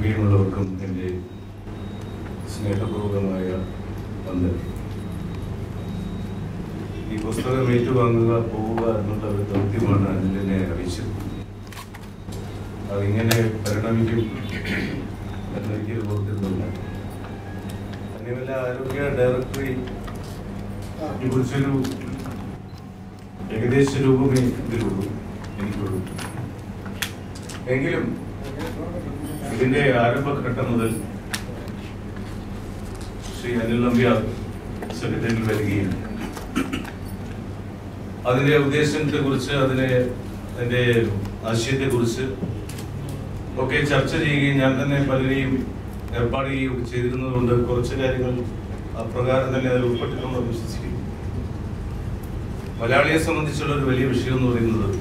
പ്രിയമുള്ളവർക്കും എൻ്റെ സ്നേഹപൂർവകമായ വന്ദനം ഈ പുസ്തകം ഏറ്റുവാങ്ങുക പോവുക എന്നുള്ള ഒരു ദൗത്യമാണ് അനിലിനെ അറിയിച്ചത് അതിങ്ങനെ പരിണമിക്കും എന്നൊരിക്കലും ഓർത്തിരുന്നില്ല തന്നെയുമല്ല ആരോഗ്യ ഡയറക്ടറി കുറിച്ചൊരു ഏകദേശ രൂപമേ ഇതിലുള്ളൂ എനിക്കുള്ളൂ എങ്കിലും ഇതിന്റെ ആരംഭഘട്ടം മുതൽ ശ്രീ അനിൽ നമ്പ്യാർ സെക്രട്ടറിയിൽ വരികയും അതിന്റെ ഉദ്ദേശത്തെ കുറിച്ച് അതിനെ അതിന്റെ ആശയത്തെ കുറിച്ച് ഒക്കെ ചർച്ച ചെയ്യുകയും ഞാൻ തന്നെ പലരെയും ഏർപ്പാട് ചെയ്യുകയും ചെയ്തിരുന്നത് കൊണ്ട് കുറച്ച് കാര്യങ്ങൾ അപ്രകാരം തന്നെ അതിൽ ഉൾപ്പെട്ടിട്ടുണ്ടെന്ന് വിശ്വസിക്കുന്നു മലയാളിയെ സംബന്ധിച്ചുള്ള ഒരു വലിയ വിഷയം എന്ന് പറയുന്നത്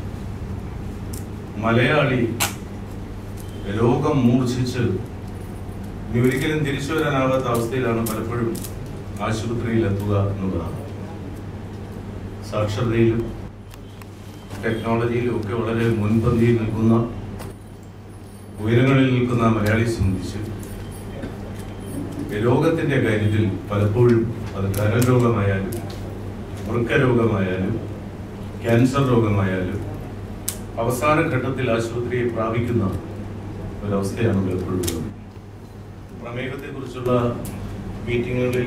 മലയാളി രോഗം മൂർച്ഛിച്ച് ഇനി ഒരിക്കലും തിരിച്ചു വരാനാവാത്ത അവസ്ഥയിലാണ് പലപ്പോഴും ആശുപത്രിയിൽ എത്തുക എന്നുള്ളതാണ് സാക്ഷരതയിലും ടെക്നോളജിയിലും ഒക്കെ വളരെ മുൻപന്തിയിൽ നിൽക്കുന്ന ഉയരങ്ങളിൽ നിൽക്കുന്ന മലയാളിയെ സംബന്ധിച്ച് രോഗത്തിന്റെ കാര്യത്തിൽ പലപ്പോഴും അത് കരൾ രോഗമായാലും വൃക്കരോഗമായാലും ക്യാൻസർ രോഗമായാലും അവസാന ഘട്ടത്തിൽ ആശുപത്രിയെ പ്രാപിക്കുന്ന ഒരവസ്ഥയാണ് പലപ്പോഴും ഉള്ളത് പ്രമേഹത്തെ കുറിച്ചുള്ള മീറ്റിങ്ങുകളിൽ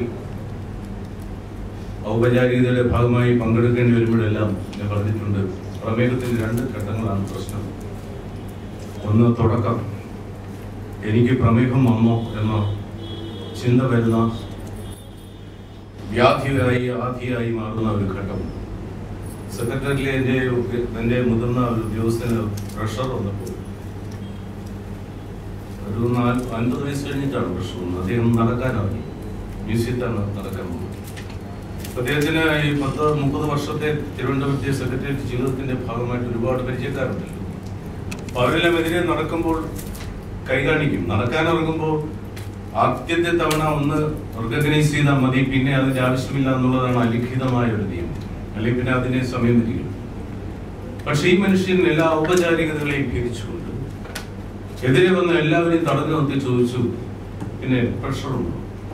ഔപചാരികതയുടെ ഭാഗമായി പങ്കെടുക്കേണ്ടി വരുമ്പോഴെല്ലാം ഞാൻ പറഞ്ഞിട്ടുണ്ട് പ്രമേഹത്തിന് രണ്ട് ഘട്ടങ്ങളാണ് പ്രശ്നം ഒന്ന് തുടക്കം എനിക്ക് പ്രമേഹം വന്നോ എന്ന ചിന്ത വരുന്ന വ്യാധിയായി ആധിയായി മാറുന്ന ഒരു ഘട്ടം സെക്രട്ടറിയിലെ എൻ്റെ എൻ്റെ മുതിർന്ന ഒരു ഉദ്യോഗസ്ഥന് പ്രഷർ വന്നപ്പോൾ ഒരു നാല് അൻപത് വയസ്സ് കഴിഞ്ഞിട്ടാണ് പ്രഷർ വന്നത് അദ്ദേഹം നടക്കാനായി മ്യൂസിയത്താണ് നടക്കാൻ പോകുന്നത് അദ്ദേഹത്തിന് ഈ പത്ത് മുപ്പത് വർഷത്തെ തിരുവനന്തപുരത്തെ സെക്രട്ടേറിയറ്റ് ജീവിതത്തിന്റെ ഭാഗമായിട്ട് ഒരുപാട് പരിചയക്കാരുണ്ടല്ലോ അപ്പൊ അവരെല്ലാം എതിരെ നടക്കുമ്പോൾ കൈ കാണിക്കും നടക്കാനിറങ്ങുമ്പോൾ ആദ്യത്തെ തവണ ഒന്ന് ഓർഗനൈസ് ചെയ്താൽ മതി പിന്നെ അതിന്റെ ആവശ്യമില്ല എന്നുള്ളതാണ് അലിഖിതമായ ഒരു നിയമം അല്ലെങ്കിൽ പിന്നെ അതിന്റെ സമയം വരികയും പക്ഷെ ഈ മനുഷ്യൻ എല്ലാ ഔപചാരികതകളെയും ഭേദിച്ചുകൊണ്ട് എതിരെ വന്ന എല്ലാവരെയും തടഞ്ഞു നിർത്തി ചോദിച്ചു പിന്നെ പ്രഷറുണ്ടോ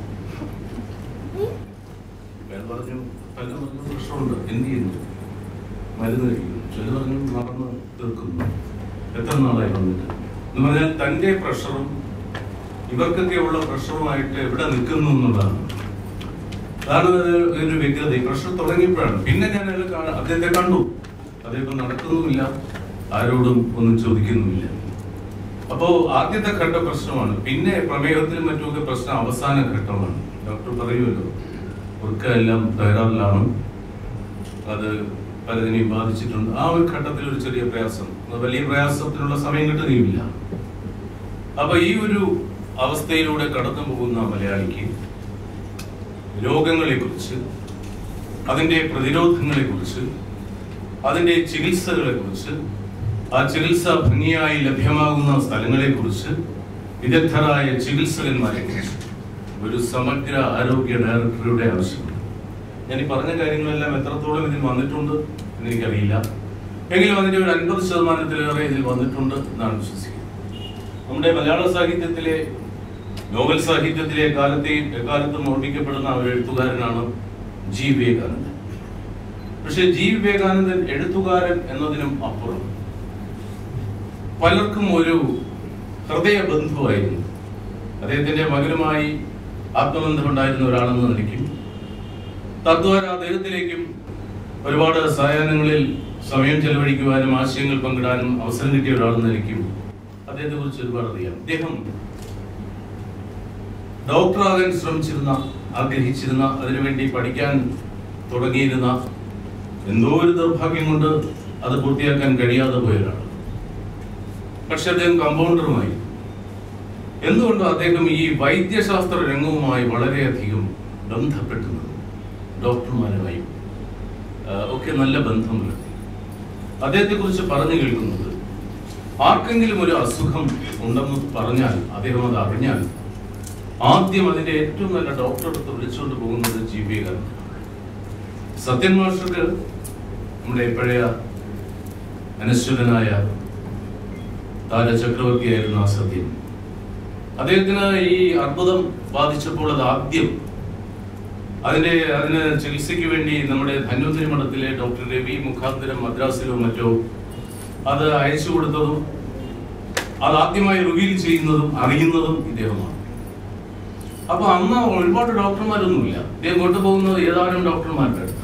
അയാൾ പറഞ്ഞു പലരും പറഞ്ഞു പ്രശ്നമുണ്ട് എന്ത് ചെയ്യുന്നു മരുന്ന് കഴിക്കുന്നു ചില പറഞ്ഞു നടന്ന് തീർക്കുന്നു എത്ര നാളായി വന്നിട്ട് എന്ന് പറഞ്ഞാൽ തന്റെ പ്രഷറും ഇവർക്കൊക്കെ ഉള്ള പ്രഷറുമായിട്ട് എവിടെ നിൽക്കുന്നു എന്നുള്ളതാണ് അതാണ് ഒരു- ഒരു വ്യക്തത ഈ പ്രഷർ തുടങ്ങിയപ്പോഴാണ് പിന്നെ ഞാൻ അയാൾ കാണാ- അദ്ദേഹത്തെ കണ്ടു അദ്ദേഹം നടക്കുന്നുമില്ല ആരോടും ഒന്നും ചോദിക്കുന്നുമില്ല അപ്പോ ആദ്യത്തെ ഘട്ട പ്രശ്നമാണ് പിന്നെ പ്രമേഹത്തിലും മറ്റുമൊക്കെ പ്രശ്നം അവസാന ഘട്ടമാണ് ഡോക്ടർ പറയുമല്ലോ വൃക്ക എല്ലാം തകരാറിലാണ് അത് പലതിനെയും ബാധിച്ചിട്ടുണ്ട് ആ ഒരു ഘട്ടത്തിൽ ഒരു ചെറിയ പ്രയാസം അത് വലിയ പ്രയാസത്തിനുള്ള സമയം കിട്ടുകയുമില്ല അപ്പൊ ഈ ഒരു അവസ്ഥയിലൂടെ കടന്നു പോകുന്ന മലയാളിക്ക് രോഗങ്ങളെ കുറിച്ച് അതിന്റെ പ്രതിരോധങ്ങളെ കുറിച്ച് അതിന്റെ ചികിത്സകളെ കുറിച്ച് ആ ചികിത്സ ഭംഗിയായി ലഭ്യമാകുന്ന സ്ഥലങ്ങളെ കുറിച്ച് വിദഗ്ധരായ ചികിത്സകന്മാരെ കുറിച്ച് ഒരു സമഗ്ര ആരോഗ്യ ഡയറക്ടറുടെ ആവശ്യമുണ്ട് ഞാൻ ഈ പറഞ്ഞ കാര്യങ്ങളെല്ലാം എത്രത്തോളം ഇതിൽ വന്നിട്ടുണ്ട് എന്ന് എനിക്കറിയില്ല എങ്കിലും അതിന്റെ ഒരു അൻപത് ശതമാനത്തിലേറെ ഇതിൽ വന്നിട്ടുണ്ട് എന്നാണ് വിശ്വസിക്കുന്നത് നമ്മുടെ മലയാള സാഹിത്യത്തിലെ നോവൽ സാഹിത്യത്തിലെ കാലത്തെയും എക്കാലത്തും ഓർമ്മിക്കപ്പെടുന്ന ഒരു എഴുത്തുകാരനാണ് ജി വിവേകാനന്ദൻ പക്ഷെ ജി വിവേകാനന്ദൻ എഴുത്തുകാരൻ എന്നതിനും അപ്പുറം പലർക്കും ഒരു ഹൃദയ ബന്ധുവായിരുന്നു അദ്ദേഹത്തിന്റെ മകനുമായി ആത്മബന്ധമുണ്ടായിരുന്ന ഒരാളെന്ന് നിലയ്ക്കും തദ്വാര അദ്ദേഹത്തിലേക്കും ഒരുപാട് സായാഹ്നങ്ങളിൽ സമയം ചെലവഴിക്കുവാനും ആശയങ്ങൾ പങ്കിടാനും അവസരം കിട്ടിയ ഒരാളെന്ന് നിലയ്ക്കും അദ്ദേഹത്തെ കുറിച്ച് ഒരുപാട് അറിയാം അദ്ദേഹം ഡോക്ടറാകാൻ ശ്രമിച്ചിരുന്ന ആഗ്രഹിച്ചിരുന്ന അതിനുവേണ്ടി പഠിക്കാൻ തുടങ്ങിയിരുന്ന എന്തോ ഒരു ദൗർഭാഗ്യം കൊണ്ട് അത് പൂർത്തിയാക്കാൻ കഴിയാതെ പോയ ഒരാൾ പക്ഷെ അദ്ദേഹം കമ്പൗണ്ടറുമായി എന്തുകൊണ്ടോ അദ്ദേഹം ഈ വൈദ്യശാസ്ത്ര രംഗവുമായി വളരെയധികം ബന്ധപ്പെട്ടുന്നത് ഡോക്ടർമാരുമായി ആ, ഒക്കെ നല്ല ബന്ധം പുലർത്തി അദ്ദേഹത്തെ കുറിച്ച് പറഞ്ഞു കേൾക്കുന്നത് ആർക്കെങ്കിലും ഒരു അസുഖം ഉണ്ടെന്ന് പറഞ്ഞാൽ അദ്ദേഹം അത് അറിഞ്ഞാൽ ആദ്യം അതിന്റെ ഏറ്റവും നല്ല ഡോക്ടറെ അടുത്ത് വിളിച്ചുകൊണ്ട് പോകുന്നത് ജീവികാരൻ സത്യൻ മാഷക്ക് നമ്മുടെ പഴയ അനശ്വരനായ താരചക്രവർത്തിയായിരുന്ന ആ സത്യൻ അദ്ദേഹത്തിന് ഈ അർബുദം ബാധിച്ചപ്പോൾ അത് ആദ്യം അതിന്റെ അതിന് ചികിത്സയ്ക്ക് വേണ്ടി നമ്മുടെ ധന്വന്തരി മഠത്തിലെ ഡോക്ടർ രവി മുഖാന്തരം മദ്രാസിലോ മറ്റോ അത് അയച്ചു കൊടുത്തതും അത് ആദ്യമായി റിവീൽ ചെയ്യുന്നതും അറിയുന്നതും ഇദ്ദേഹമാണ് അപ്പൊ അന്ന് ഒരുപാട് ഡോക്ടർമാരൊന്നുമില്ല ഇദ്ദേഹം കൊണ്ടുപോകുന്നത് ഏതാനും ഡോക്ടർമാരുടെ അടുത്താണ്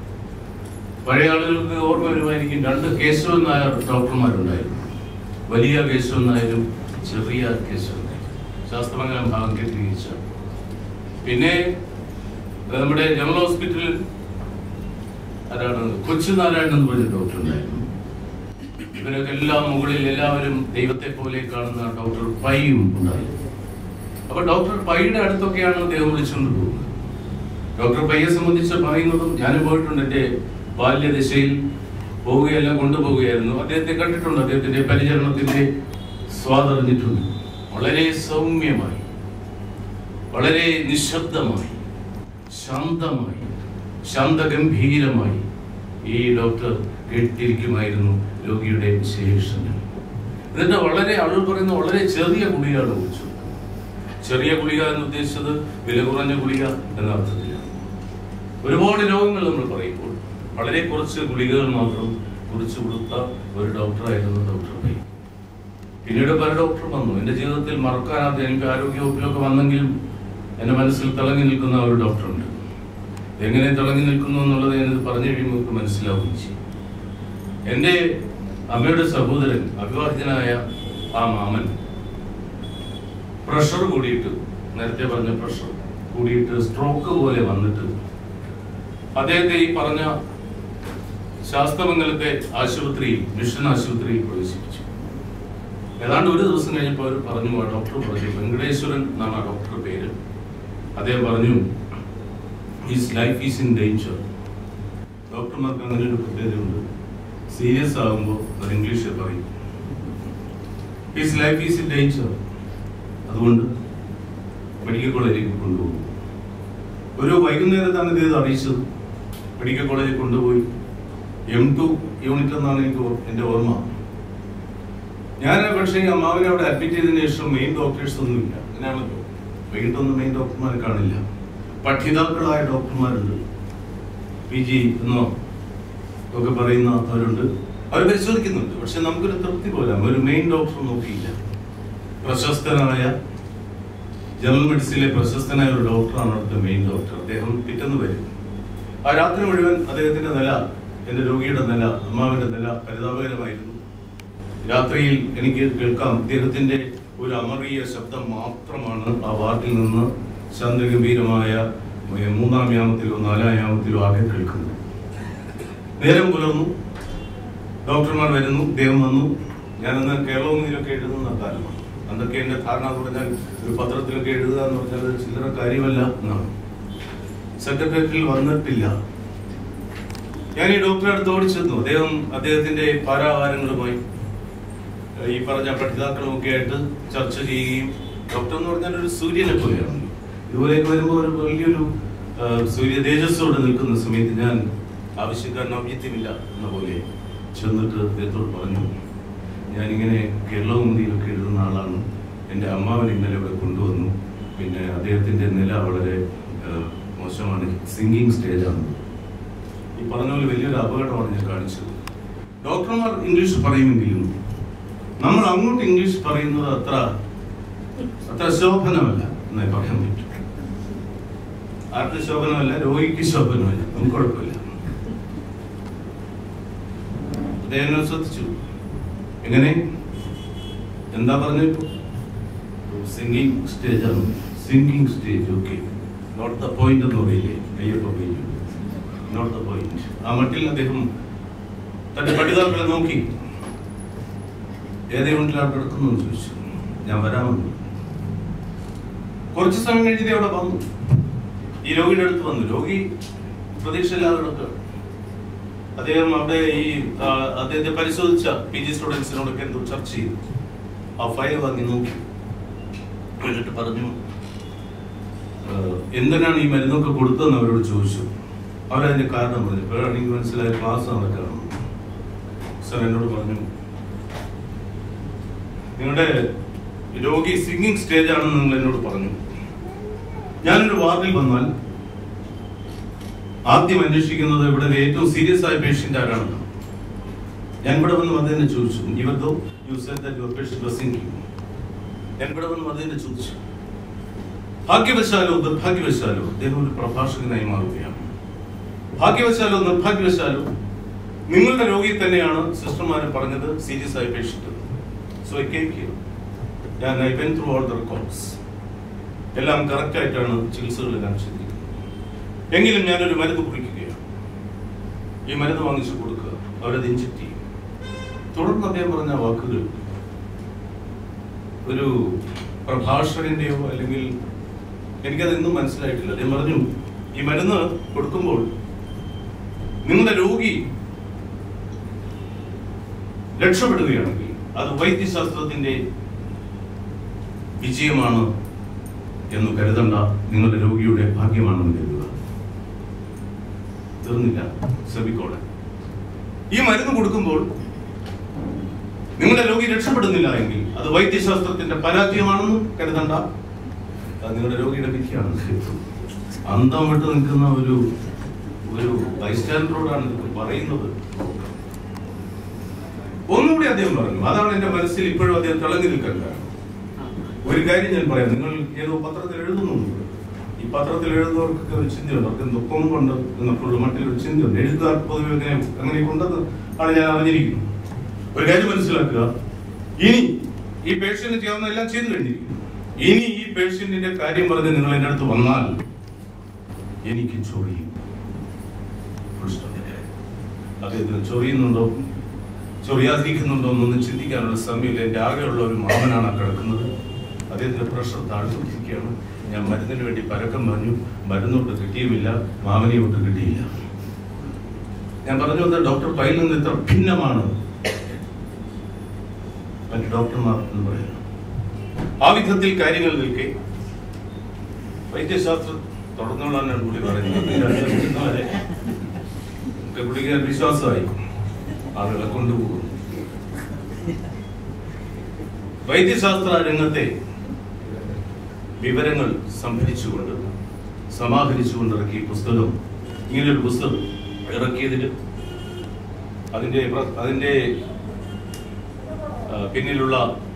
പഴയ ആളുകൾക്ക് ഓർമ്മ വരുമായിരിക്കും രണ്ട് കേശവൻ നായർ ഡോക്ടർമാരുണ്ടായിരുന്നു വലിയ കേശവൻ നായരും ചെറിയ കേശവൻ നായരും ശാസ്ത്രമംഗലം ഭാഗം കേന്ദ്രീകരിച്ച പിന്നെ നമ്മുടെ ജനറൽ ഹോസ്പിറ്റലിൽ ആരാണ് കൊച്ചുനാരായണൻ എന്ന് പറഞ്ഞ ഡോക്ടർ ഉണ്ടായിരുന്നു ഇവരൊക്കെ എല്ലാം മുകളിൽ എല്ലാവരും ദൈവത്തെ പോലെ കാണുന്ന ഡോക്ടർ പൈയും ഉണ്ടായിരുന്നു അപ്പൊ ഡോക്ടർ പൈയുടെ അടുത്തൊക്കെയാണ് അദ്ദേഹം വിളിച്ചുകൊണ്ട് പോകുന്നത് ഡോക്ടർ പയ്യെ സംബന്ധിച്ച് പറയുന്നതും ഞാൻ പോയിട്ടുണ്ട് എൻ്റെ ബാല്യദശയിൽ പോവുകയെല്ലാം കൊണ്ടുപോവുകയായിരുന്നു അദ്ദേഹത്തെ കണ്ടിട്ടുണ്ട് അദ്ദേഹത്തിന്റെ പരിചരണത്തിന്റെ സ്വാദറിഞ്ഞിട്ടുണ്ട് വളരെ സൗമ്യമായി വളരെ നിശബ്ദമായി ശാന്തമായി ശാന്തഗംഭീരമായി ഈ ഡോക്ടർ കേട്ടിരിക്കുമായിരുന്നു രോഗിയുടെ വിശേഷങ്ങൾ എന്നിട്ട് വളരെ ആളുകൾ പറയുന്ന വളരെ ചെറിയ ഗുളികയാണ് കുറിച്ചു ചെറിയ ഗുളിക എന്ന് ഉദ്ദേശിച്ചത് വില കുറഞ്ഞ ഗുളിക എന്ന അർത്ഥത്തിലാണ് ഒരുപാട് രോഗങ്ങൾ നമ്മൾ പറയുമ്പോൾ വളരെ കുറച്ച് ഗുളികകൾ മാത്രം കുറിച്ചു കൊടുത്ത ഒരു ഡോക്ടറായിരുന്നു ഡോക്ടർ പൈ പിന്നീട് പല ഡോക്ടർ വന്നു എൻ്റെ ജീവിതത്തിൽ മറക്കാനാത്ത എനിക്ക് ആരോഗ്യ വകുപ്പിലൊക്കെ വന്നെങ്കിലും എൻ്റെ മനസ്സിൽ തിളങ്ങി നിൽക്കുന്ന ഒരു ഡോക്ടറുണ്ട് എങ്ങനെ തിളങ്ങി നിൽക്കുന്നു എന്നുള്ളത് ഞാനിത് പറഞ്ഞു കഴിയുമ്പോൾ നമുക്ക് മനസ്സിലാവുകയും ചെയ്യും എൻ്റെ അമ്മയുടെ സഹോദരൻ അവിവാഹിതനായ ആ മാമൻ പ്രഷർ കൂടിയിട്ട് നേരത്തെ പറഞ്ഞ പ്രഷർ കൂടിയിട്ട് സ്ട്രോക്ക് പോലെ വന്നിട്ട് അദ്ദേഹത്തെ ഈ പറഞ്ഞ ശാസ്ത്രമംഗലത്തെ ആശുപത്രിയിൽ മിഷൻ ആശുപത്രിയിൽ പ്രവേശിപ്പിച്ചു ഏതാണ്ട് ഒരു ദിവസം കഴിഞ്ഞപ്പോൾ അവർ പറഞ്ഞു ആ ഡോക്ടർ പറഞ്ഞു വെങ്കടേശ്വരൻ എന്നാണ് ആ ഡോക്ടറുടെ പേര് അദ്ദേഹം പറഞ്ഞു his life is in danger ഡോക്ടർമാർക്ക് അങ്ങനെ ഒരു പ്രത്യേകതയുണ്ട് സീരിയസ് ആകുമ്പോൾ അത് ഇംഗ്ലീഷിൽ പറയും his life is in danger അതുകൊണ്ട് മെഡിക്കൽ കോളേജിലേക്ക് കൊണ്ടുപോകും ഒരു വൈകുന്നേരത്താണ് ഇത് അറിയിച്ചത് മെഡിക്കൽ കോളേജിൽ കൊണ്ടുപോയി എം ടു യൂണിറ്റ് എന്നാണ് എനിക്ക് ഓർ- എൻ്റെ ഓർമ്മ ഞാൻ പക്ഷേ ഈ അമ്മാവിനെ അവിടെ അഡ്മിറ്റ് ചെയ്തതിനു ശേഷം മെയിൻ ഡോക്ടേഴ്സ് ഒന്നുമില്ല അങ്ങനെയാണല്ലോ വൈകിട്ടൊന്നും മെയിൻ ഡോക്ടർമാരെ കാണില്ല പഠിതാക്കളായ ഡോക്ടർമാരുണ്ട് പി ജി എന്നോ ഒക്കെ പറയുന്ന അവരുണ്ട് അവർ പരിശോധിക്കുന്നുണ്ട് പക്ഷെ നമുക്കൊരു തൃപ്തി പോലെ ഒരു മെയിൻ ഡോക്ടർ നോക്കിയില്ല പ്രശസ്തനായ ജനറൽ മെഡിസിനിലെ പ്രശസ്തനായ ഒരു ഡോക്ടറാണ് അവിടുത്തെ മെയിൻ ഡോക്ടർ അദ്ദേഹം പിറ്റേന്ന് വരും ആ രാത്രി മുഴുവൻ അദ്ദേഹത്തിന്റെ നില എന്റെ രോഗിയുടെ നില അമ്മാവിന്റെ നില പരിതാപകരമായിരുന്നു രാത്രിയിൽ എനിക്ക് കേൾക്കാം ഇദ്ദേഹത്തിന്റെ ഒരു അമറിയ ശബ്ദം മാത്രമാണ് ആ വാർഡിൽ നിന്ന് ശാന്തഗംഭീരമായ ഏ, മൂന്നാം യാമത്തിലോ നാലാം യാമത്തിലോ ആകെ കേൾക്കുന്നത് നേരം പുലർന്നു ഡോക്ടർമാർ വരുന്നു ഇദ്ദേഹം വന്നു ഞാനന്ന് കേരളഭൂമിയിലൊക്കെ എഴുതുന്ന കാലമാണ് അന്നൊക്കെ എന്റെ ധാരണ എന്ന് പറഞ്ഞാൽ ഒരു പത്രത്തിലൊക്കെ എഴുതുക എന്ന് പറഞ്ഞാൽ അത് ചില്ലറ കാര്യമല്ല എന്നാണ് സെക്രട്ടേറിയറ്റിൽ വന്നിട്ടില്ല ഞാൻ ഈ ഡോക്ടറെ അടുത്ത് ഓടിച്ചെന്നു അദ്ദേഹം അദ്ദേഹത്തിന്റെ പാരാഹാരങ്ങളുമായി ഏഹ്, ഈ പറഞ്ഞ പഠിതാക്കളും ഒക്കെ ആയിട്ട് ചർച്ച ചെയ്യുകയും ഡോക്ടർ എന്ന് പറഞ്ഞാൽ ഒരു സൂര്യനെ പോലെയാണ് ഇതുപോലെയൊക്കെ വരുമ്പോൾ ഒരു വലിയൊരു ഏഹ്, സൂര്യ തേജസ്സോടെ നിൽക്കുന്ന സമയത്ത് ഞാൻ ആവശ്യക്കാരൻ ഔചിത്യമില്ല എന്ന പോലെ ചെന്നിട്ട് അദ്ദേഹത്തോട് പറഞ്ഞു ഞാനിങ്ങനെ കേരളമുന്തിയിലൊക്കെ എഴുതുന്ന ആളാണ് എൻ്റെ അമ്മാവൻ ഇന്നലെ ഇവിടെ കൊണ്ടുവന്നു പിന്നെ അദ്ദേഹത്തിൻ്റെ നില വളരെ ഏഹ്, മോശമാണ് സിംഗിങ് സ്റ്റേജാണ് ഈ പറഞ്ഞ പോലെ വലിയൊരു അപകടമാണ് ഞാൻ കാണിച്ചത് ഡോക്ടർമാർ ഇംഗ്ലീഷ് പറയുമെങ്കിലും നമ്മൾ അങ്ങോട്ട് ഇംഗ്ലീഷ് പറയുന്നത് അത്ര അത്ര ശോഭനമല്ല എന്നേ പറയാൻ പറ്റും ആർക്ക് ശോഭനമല്ല രോഗിക്ക് ശോഭനമല്ല നമുക്ക് കുഴപ്പമില്ല അദ്ദേഹം എന്നെ ശ്രദ്ധിച്ചു എങ്ങനെ എന്താ പറഞ്ഞു സിംഗിങ് സ്റ്റേജ് ആണ് singing stage okay not the point എന്ന് പറയില്ലേ അയ്യപ്പ പോയിന്റ് നോട്ട് ദ പോയിന്റ് ആ മട്ടിൽ അദ്ദേഹം തന്റെ പഠിതാക്കളെ നോക്കി ഏതേ യൂണിറ്റിലാണ് കിടക്കുന്നു എന്ന് ചോദിച്ചു ഞാൻ വരാമെന്ന് കുറച്ച് സമയം കഴിഞ്ഞ് അവിടെ വന്നു ഈ രോഗിയുടെ അടുത്ത് വന്നു രോഗി പ്രതീക്ഷയില്ലാതെ കിടക്കുകയാണ് അദ്ദേഹം അവിടെ ഈ ആ, അദ്ദേഹത്തെ പരിശോധിച്ച പി ജി സ്റ്റുഡൻസിനോടൊക്കെ എന്തോ ചർച്ച ചെയ്തു ആ ഫയൽ വാങ്ങി നോക്കി എന്നിട്ട് പറഞ്ഞു ആ, എന്തിനാണ് ഈ മരുന്നൊക്കെ കൊടുത്തതെന്ന് അവരോട് ചോദിച്ചു അവരതിന്റെ കാരണം പറഞ്ഞു ഇപ്പോഴാണ് എനിക്ക് മനസ്സിലായ ക്ലാസ് നടക്കുകയാണ് സാർ എന്നോട് പറഞ്ഞു നിങ്ങളുടെ രോഗി സ്വിങ്ങിങ് സ്റ്റേജ് ആണെന്ന് നിങ്ങൾ എന്നോട് പറഞ്ഞു ഞാനൊരു വാർഡിൽ വന്നാൽ ആദ്യം അന്വേഷിക്കുന്നത് ഇവിടെ ഏറ്റവും സീരിയസ് ആയ പേഷ്യന്റ് ആരാണെന്ന് ഞാൻ ഇവിടെ വന്ന് അദ്ദേഹനെ ചോദിച്ചു ഇവർ you said that your patient was sinking ഞാൻ ഇവിടെ വന്ന് അദ്ദേഹനെ ചോദിച്ചു ഭാഗ്യവശാലോ നിർഭാഗ്യവശാലോ അദ്ദേഹം ഒരു പ്രഭാഷകനായി മാറുകയാണ് ഭാഗ്യവശാലോ നിർഭാഗ്യവശാലോ നിങ്ങളുടെ രോഗി തന്നെയാണ് സിസ്റ്റർമാർ പറഞ്ഞത് സീരിയസ് ആയ patient so I came here ഞാൻ I went through all the records എല്ലാം കറക്റ്റ് ആയിട്ടാണ് ചികിത്സകളെല്ലാം ചെയ്തിരിക്കുന്നത് എങ്കിലും ഞാനൊരു മരുന്ന് കുറിക്കുകയാണ് ഈ മരുന്ന് വാങ്ങിച്ചു കൊടുക്കുക അവരത് ഇഞ്ചക്ട് ചെയ്യും തുടർന്ന് അദ്ദേഹം പറഞ്ഞ വാക്കുകൾ ഒരു പ്രഭാഷകന്റെയോ അല്ലെങ്കിൽ എനിക്കത് ഇന്നും മനസ്സിലായിട്ടില്ല അദ്ദേഹം പറഞ്ഞു ഈ മരുന്ന് കൊടുക്കുമ്പോൾ നിങ്ങളുടെ രോഗി രക്ഷപ്പെടുകയാണെങ്കിൽ അത് വൈദ്യശാസ്ത്രത്തിന്റെ വിജയമാണ് എന്ന് കരുതണ്ട നിങ്ങളുടെ രോഗിയുടെ ഭാഗ്യമാണെന്ന് കരുതുക തീർന്നില്ല ശ്രമിക്കോടെ ഈ മരുന്ന് കൊടുക്കുമ്പോൾ നിങ്ങളുടെ രോഗി രക്ഷപ്പെടുന്നില്ല എങ്കിൽ അത് വൈദ്യശാസ്ത്രത്തിന്റെ പരാജയമാണെന്നും കരുതണ്ട അത് നിങ്ങളുടെ രോഗിയുടെ വിധിയാണെന്ന് കരുതും അന്തം വിട്ട് നിൽക്കുന്ന ഒരു ഒരു ബൈസ്റ്റാൻഡറോടാണ് ഇത് പറയുന്നത് ഒന്നുകൂടി അദ്ദേഹം പറഞ്ഞു അതാണ് എന്റെ മനസ്സിൽ ഇപ്പോഴും അദ്ദേഹം തിളങ്ങി നിൽക്കാൻ കാരണം ഒരു കാര്യം ഞാൻ പറയാം നിങ്ങൾ ഏതോ പത്രത്തിൽ എഴുതുന്നുണ്ട് ഈ പത്രത്തിൽ എഴുതുന്നവർക്കൊക്കെ ഒരു ചിന്തയുണ്ട് അവർക്ക് ദുഃഖം കൊണ്ട് എന്നൊക്കെയുള്ള മറ്റൊരു ചിന്തയുണ്ട് എഴുത്തുകാർ പൊതുവെ അങ്ങനെ അങ്ങനെ ഉണ്ടെന്ന് ആണ് ഞാൻ അറിഞ്ഞിരിക്കുന്നത് ഒരു കാര്യം മനസ്സിലാക്കുക ഇനി ഈ പേഷ്യന്റ് ചെയ്യാവുന്ന എല്ലാം ചെയ്തു കഴിഞ്ഞിരിക്കുന്നു ഇനി ഈ പേഷ്യന്റിന്റെ കാര്യം പറഞ്ഞ് നിങ്ങൾ എന്റെ അടുത്ത് വന്നാൽ എനിക്ക് ചൊറിയും Full stop. അദ്ദേഹത്തിന് ചൊറിയുന്നുണ്ടോ ചൊറിയാതിരിക്കുന്നുണ്ടോ എന്നൊന്നും ചിന്തിക്കാനുള്ള സമയമില്ല എന്റെ ആകെയുള്ള ഒരു മാമനാണ് ആ കിടക്കുന്നത് അദ്ദേഹത്തിന്റെ പ്രഷർ താഴ്ന്നിരിക്കുകയാണ് ഞാൻ മരുന്നിന് വേണ്ടി പരക്കം പറഞ്ഞു മരുന്നൊട്ട് കിട്ടിയുമില്ല മാമനെ ഒട്ട് കിട്ടിയില്ല ഞാൻ പറഞ്ഞു വന്നത് ഡോക്ടർ പൈൽ നിന്ന് ഇത്ര ഭിന്നമാണ് മറ്റു ഡോക്ടർമാർ എന്ന് പറയുന്നു ആ വിധത്തിൽ കാര്യങ്ങൾ നിൽക്കെ വൈദ്യശാസ്ത്രം തുടർന്നോളാനാണ് പുള്ളി പറയുന്നത് ഇന്നവരെ ഒക്കെ പുള്ളിക്ക് വിശ്വാസമായി ആളുകളെ കൊണ്ടുപോകും വൈദ്യശാസ്ത്ര രംഗത്തെ വിവരങ്ങൾ സംഭരിച്ചുകൊണ്ട് സമാഹരിച്ചുകൊണ്ട് ഇറക്കിയ പുസ്തകം ഇങ്ങനെയൊരു പുസ്തകം ഇറക്കിയതിൽ അതിന്റെ പ്ര- അതിന്റെ ആ, പിന്നിലുള്ള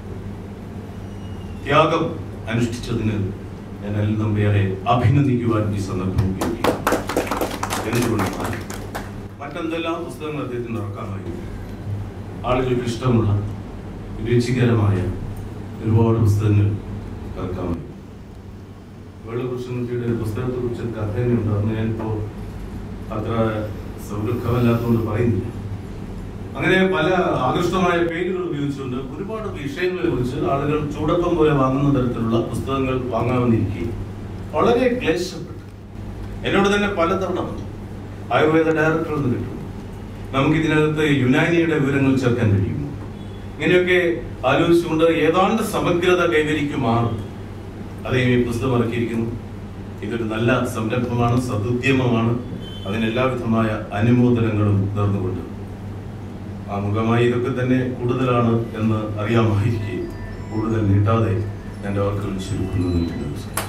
ത്യാഗം അനുഷ്ഠിച്ചതിന് ഞാൻ അനിൽ നമ്പ്യാരെ അഭിനന്ദിക്കുവാൻ ഈ സന്ദർഭം ഉപയോഗിക്കാം എന്തുകൊണ്ടാണ് മറ്റെന്തെല്ലാം പുസ്തകങ്ങൾ അദ്ദേഹത്തിന് ഇറക്കാമായി ആളുകൾക്ക് ഇഷ്ടമുള്ള രുചികരമായ ഒരുപാട് പുസ്തകങ്ങൾ ഇറക്കാമായി വേളകൃഷ്ണൻജിയുടെ ഒരു പുസ്തകത്തെ കുറിച്ച് ഒരു കഥ തന്നെയുണ്ട് അന്ന് ഞാനിപ്പോ അത്ര സൗരഭ്യമല്ലാത്തതുകൊണ്ട് പറയുന്നില്ല അങ്ങനെ പല ആകർഷണമായ പേരുകൾ ഉപയോഗിച്ചുകൊണ്ട് ഒരുപാട് വിഷയങ്ങളെ കുറിച്ച് ആളുകൾ ചൂടപ്പം പോലെ വാങ്ങുന്ന തരത്തിലുള്ള പുസ്തകങ്ങൾ വാങ്ങാമെന്നിരിക്കെ വളരെ ക്ലേശപ്പെട്ടു എന്നോട് തന്നെ പലതവണ വന്നു ആയുർവേദ ഡയറക്ടർ എന്ന് കിട്ടും നമുക്ക് ഇതിനകത്ത് യുനാനിയുടെ വിവരങ്ങൾ ചേർക്കാൻ കഴിയുമോ ഇങ്ങനെയൊക്കെ ആലോചിച്ചുകൊണ്ട് ഏതാണ്ട് സമഗ്രത കൈവരിക്കുമാറും അദ്ദേഹം ഈ പുസ്തകം ഇറക്കിയിരിക്കുന്നു ഇതൊരു നല്ല സംരംഭമാണ് സതുദ്യമമാണ് അതിന് എല്ലാവിധമായ അനുമോദനങ്ങളും നേർന്നുകൊണ്ട് ആമുഖമായി ഇതൊക്കെ തന്നെ കൂടുതലാണ് എന്ന് അറിയാമായിരിക്കെ കൂടുതൽ നീട്ടാതെ എൻ്റെ വാക്കുകൾ ചുരുക്കുന്നു എന്ന് എനിക്ക് നമസ്കാരം